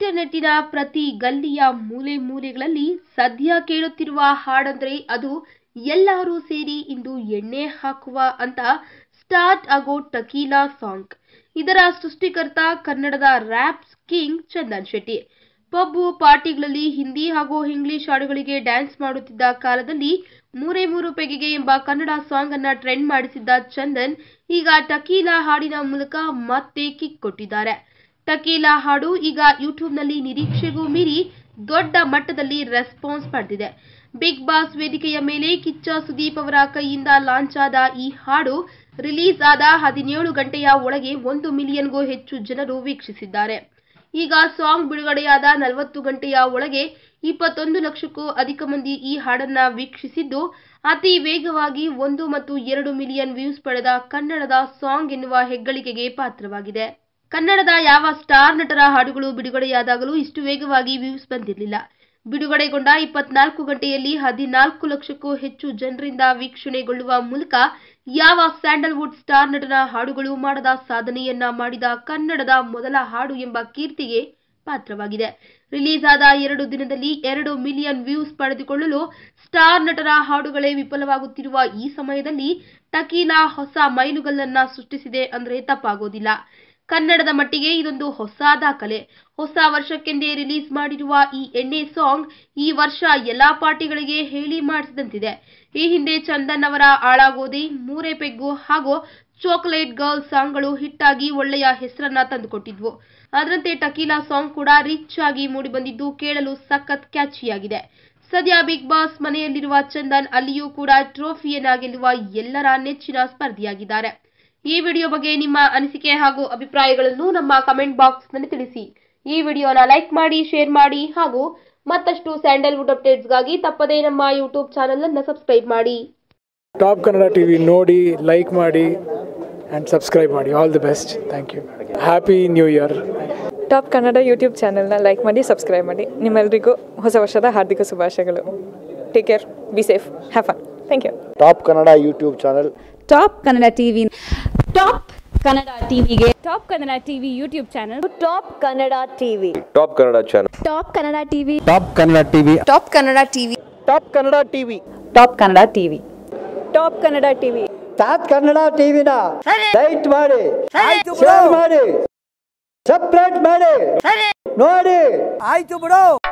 ಇಂಟರ್ನೆಟ್ಟಿನ ಪ್ರತಿ ಗಲ್ಲಿಯ ಮೂಲೆ ಮೂಲೆಗಳಲ್ಲಿ ಸದ್ಯ ಕೇಳುತ್ತಿರುವ ಹಾಡಂದ್ರೆ ಅದು ಎಲ್ಲರೂ ಸೇರಿ ಇಂದು ಎಣ್ಣೆ ಹಾಕುವ ಅಂತ ಸ್ಟಾರ್ಟ್ ಆಗೋ ಟಕೀಲಾ ಸಾಂಗ್ ಇದರ ಸೃಷ್ಟಿಕರ್ತ ಕನ್ನಡದ rap king Chandan Shetty pub ಪಾರ್ಟಿಗಳಲ್ಲಿ ಹಿಂದಿ ಹಾಗೂ ಇಂಗ್ಲಿಷ್ ಹಾಡುಗಳಿಗೆ ಡ್ಯಾನ್ಸ್ ಮಾಡುತ್ತಿದ್ದ ಕಾಲದಲ್ಲಿ ಮೂರೇ ಮೂರು ಪೆಗೆಗೆ ಎಂಬ ಕನ್ನಡ ಸಾಂಗ್ ಅನ್ನ ಟ್ರೆಂಡ್ ಮಾಡಿಸಿದ್ದ ಚಂದನ್ ಈಗ ಟಕೀಲಾ ಹಾಡಿನ ಮೂಲಕ ಮತ್ತೆ ಕಿಕ್ ಕೊಟ್ಟಿದ್ದಾರೆ ಟಕೀಲಾ ಹಾಡು ಈಗ ಯೂಟ್ಯೂಬ್ನಲ್ಲಿ ನಿರೀಕ್ಷೆಗೂ ಮೀರಿ ದೊಡ್ಡ ಮಟ್ಟದಲ್ಲಿ ರೆಸ್ಪಾನ್ಸ್ ಪಡೆದಿದೆ ಬಿಗ್ ಬಾಸ್ ವೇದಿಕೆಯ ಮೇಲೆ ಕಿಚ್ಚ ಸುದೀಪ್ ಅವರ ಕೈಯಿಂದ ಲಾಂಚ್ ಆದ ಈ ಹಾಡು ರಿಲೀಸ್ ಆದ ಹದಿನೇಳು ಗಂಟೆಯ ಒಳಗೆ ಒಂದು ಮಿಲಿಯನ್ಗೂ ಹೆಚ್ಚು ಜನರು ವೀಕ್ಷಿಸಿದ್ದಾರೆ ಈಗ ಸಾಂಗ್ ಬಿಡುಗಡೆಯಾದ ನಲವತ್ತು ಗಂಟೆಯ ಒಳಗೆ ಇಪ್ಪತ್ತೊಂದು ಲಕ್ಷಕ್ಕೂ ಅಧಿಕ ಮಂದಿ ಈ ಹಾಡನ್ನ ವೀಕ್ಷಿಸಿದ್ದು ಅತಿ ವೇಗವಾಗಿ ಒಂದು ಮತ್ತು ಎರಡು ಮಿಲಿಯನ್ ವ್ಯೂಸ್ ಪಡೆದ ಕನ್ನಡದ ಸಾಂಗ್ ಎನ್ನುವ ಹೆಗ್ಗಳಿಕೆಗೆ ಪಾತ್ರವಾಗಿದೆ ಕನ್ನಡದ ಯಾವ ಸ್ಟಾರ್ ನಟರ ಹಾಡುಗಳು ಬಿಡುಗಡೆಯಾದಾಗಲೂ ಇಷ್ಟು ವೇಗವಾಗಿ ವ್ಯೂಸ್ ಬಂದಿರಲಿಲ್ಲ ಬಿಡುಗಡೆಗೊಂಡ ಇಪ್ಪತ್ನಾಲ್ಕು ಗಂಟೆಯಲ್ಲಿ ಹದಿನಾಲ್ಕು ಲಕ್ಷಕ್ಕೂ ಹೆಚ್ಚು ಜನರಿಂದ ವೀಕ್ಷಣೆಗೊಳ್ಳುವ ಮೂಲಕ ಯಾವ ಸ್ಯಾಂಡಲ್ವುಡ್ ಸ್ಟಾರ್ ನಟನ ಹಾಡುಗಳು ಮಾಡದ ಸಾಧನೆಯನ್ನ ಮಾಡಿದ ಕನ್ನಡದ ಮೊದಲ ಹಾಡು ಎಂಬ ಕೀರ್ತಿಗೆ ಪಾತ್ರವಾಗಿದೆ ರಿಲೀಸ್ ಆದ ಎರಡು ದಿನದಲ್ಲಿ ಎರಡು ಮಿಲಿಯನ್ ವ್ಯೂಸ್ ಪಡೆದುಕೊಳ್ಳಲು ಸ್ಟಾರ್ ನಟರ ಹಾಡುಗಳೇ ವಿಫಲವಾಗುತ್ತಿರುವ ಈ ಸಮಯದಲ್ಲಿ ಟಕೀಲಾ ಹೊಸ ಮೈಲುಗಲ್ಲನ್ನ ಸೃಷ್ಟಿಸಿದೆ ಅಂದ್ರೆ ತಪ್ಪಾಗೋದಿಲ್ಲ ಕನ್ನಡದ ಮಟ್ಟಿಗೆ ಇದೊಂದು ಹೊಸ ದಾಖಲೆ ಹೊಸ ವರ್ಷಕ್ಕೆಂದೇ ರಿಲೀಸ್ ಮಾಡಿರುವ ಈ ಎಣ್ಣೆ ಸಾಂಗ್ ಈ ವರ್ಷ ಎಲ್ಲಾ ಪಾರ್ಟಿಗಳಿಗೆ ಹೇಳಿ ಮಾಡಿಸಿದಂತಿದೆ ಈ ಹಿಂದೆ ಚಂದನ್ ಅವರ ಆಳಾಗೋದಿ ಮೂರೇ ಪೆಗ್ಗು ಹಾಗೂ ಚಾಕೊಲೇಟ್ ಗರ್ಲ್ ಸಾಂಗ್ಗಳು ಹಿಟ್ ಆಗಿ ಒಳ್ಳೆಯ ಹೆಸರನ್ನ ತಂದುಕೊಟ್ಟಿದ್ವು ಅದರಂತೆ ಟಕೀಲಾ ಸಾಂಗ್ ಕೂಡ ರಿಚ್ ಆಗಿ ಮೂಡಿಬಂದಿದ್ದು ಕೇಳಲು ಸಖತ್ ಕ್ಯಾಚಿಯಾಗಿದೆ ಸದ್ಯ ಬಿಗ್ ಬಾಸ್ ಮನೆಯಲ್ಲಿರುವ ಚಂದನ್ ಅಲ್ಲಿಯೂ ಕೂಡ ಟ್ರೋಫಿಯನ್ನ ಗೆಲ್ಲುವ ಎಲ್ಲರ ನೆಚ್ಚಿನ ಸ್ಪರ್ಧಿಯಾಗಿದ್ದಾರೆ ಈ ವಿಡಿಯೋ ಬಗ್ಗೆ ನಿಮ್ಮ ಅನಿಸಿಕೆ ಹಾಗೂ ಅಭಿಪ್ರಾಯಗಳನ್ನು ನಮ್ಮ ಕಮೆಂಟ್ ಬಾಕ್ಸ್ನಲ್ಲಿ ತಿಳಿಸಿ ಈ ವಿಡಿಯೋನ ಲೈಕ್ ಮಾಡಿ ಶೇರ್ ಮಾಡಿ ಹಾಗೂ ಮತ್ತಷ್ಟು ಸ್ಯಾಂಡಲ್ವುಡ್ ಅಪ್ಡೇಟ್ಸ್ಗಾಗಿ ತಪ್ಪದೇ ನಮ್ಮ ಯೂಟ್ಯೂಬ್ ಚಾನಲ್ ಅನ್ನು ಸಬ್ಸ್ಕ್ರೈಬ್ ಮಾಡಿ ಟಾಪ್ ಕನ್ನಡ ಟಿ ವಿ ನೋಡಿ ಲೈಕ್ ಮಾಡಿ ಆ್ಯಂಡ್ ಸಬ್ಸ್ಕ್ರೈಬ್ ಮಾಡಿ all the best thank you happy new year top Kannada YouTube ಚಾನಲ್ನ ಲೈಕ್ ಮಾಡಿ ಸಬ್ಸ್ಕ್ರೈಬ್ ಮಾಡಿ ನಿಮ್ಮೆಲ್ಲರಿಗೂ ಹೊಸ ವರ್ಷದ ಹಾರ್ದಿಕ ಶುಭಾಶಯಗಳು take care be safe have fun thank you top Kannada YouTube channel top Kannada TV top Kannada ಟಿವಿಗೆ top Kannada TV YouTube channel top Kannada TV top Kannada channel top Kannada TV top Kannada TV top Kannada TV top Kannada TV top Kannada TV top Kannada TV top Kannada ಟಿವಿನ light ಮಾಡಿ share ಮಾಡಿ subscribe ಮಾಡಿ ನೋಡಿ ಆಯ್ತು ಬಿಡು